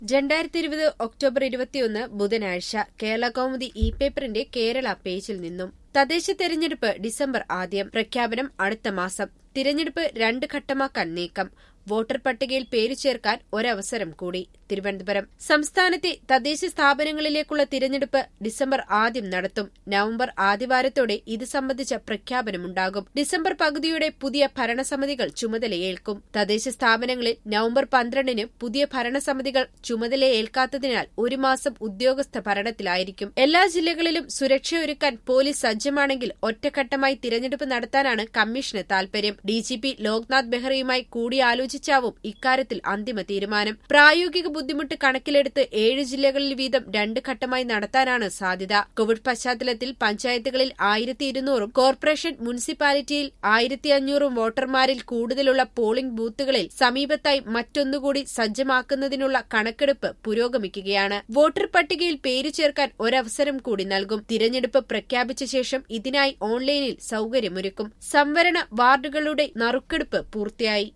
രണ്ടായിരത്തി ഇരുപത് ഒക്ടോബർ ഇരുപത്തിയൊന്ന് ബുധനാഴ്ച കേരള കൗമുദി ഇ പേപ്പറിന്റെ കേരള പേജിൽ നിന്നും തദ്ദേശ തെരഞ്ഞെടുപ്പ് ഡിസംബർ ആദ്യം പ്രഖ്യാപനം അടുത്ത മാസം തിരഞ്ഞെടുപ്പ് രണ്ട് ഘട്ടമാക്കാൻ നീക്കം വോട്ടർ പട്ടികയിൽ പേരു ചേർക്കാൻ ഒരവസരം കൂടി തിരുവനന്തപുരം സംസ്ഥാനത്തെ തദ്ദേശ സ്ഥാപനങ്ങളിലേക്കുള്ള തിരഞ്ഞെടുപ്പ് ഡിസംബർ ആദ്യം നടത്തും നവംബർ ആദ്യവാരത്തോടെ ഇത് സംബന്ധിച്ച പ്രഖ്യാപനമുണ്ടാകും ഡിസംബർ പകുതിയോടെ പുതിയ ഭരണസമിതികൾ ചുമതലയേൽക്കും തദ്ദേശ സ്ഥാപനങ്ങളിൽ നവംബർ പന്ത്രണ്ടിന് പുതിയ ഭരണസമിതികൾ ചുമതലയേൽക്കാത്തതിനാൽ ഒരു മാസം ഉദ്യോഗസ്ഥ ഭരണത്തിലായിരിക്കും എല്ലാ ജില്ലകളിലും സുരക്ഷയൊരുക്കാൻ പോലീസ് സജ്ജമാണെങ്കിൽ ഒറ്റഘട്ടമായി തിരഞ്ഞെടുപ്പ് നടത്താനാണ് കമ്മീഷന് താൽപര്യം ഡിജിപി ലോക്നാഥ് ബെഹ്റയുമായി കൂടിയാലോചിച്ചാവും ഇക്കാര്യത്തിൽ അന്തിമ തീരുമാനം പ്രായോഗിക ബുദ്ധിമുട്ട് കണക്കിലെടുത്ത് ഏഴ് ജില്ലകളിൽ വീതം രണ്ട് ഘട്ടമായി നടത്താനാണ് സാധ്യത കോവിഡ് പശ്ചാത്തലത്തിൽ പഞ്ചായത്തുകളിൽ ആയിരത്തി ഇരുന്നൂറും കോർപ്പറേഷൻ മുനിസിപ്പാലിറ്റിയിൽ ആയിരത്തി അഞ്ഞൂറും വോട്ടർമാരിൽ കൂടുതലുള്ള പോളിംഗ് ബൂത്തുകളിൽ സമീപത്തായി മറ്റൊന്നുകൂടി സജ്ജമാക്കുന്നതിനുള്ള കണക്കെടുപ്പ് പുരോഗമിക്കുകയാണ് വോട്ടർ പട്ടികയിൽ പേരു ചേർക്കാൻ ഒരവസരം കൂടി നൽകും തിരഞ്ഞെടുപ്പ് പ്രഖ്യാപിച്ച ശേഷം ഇതിനായി ഓൺലൈനിൽ സൌകര്യമൊരുക്കും സംവരണ വാർഡുകളുടെ നറുക്കെടുപ്പ് പൂർത്തിയായി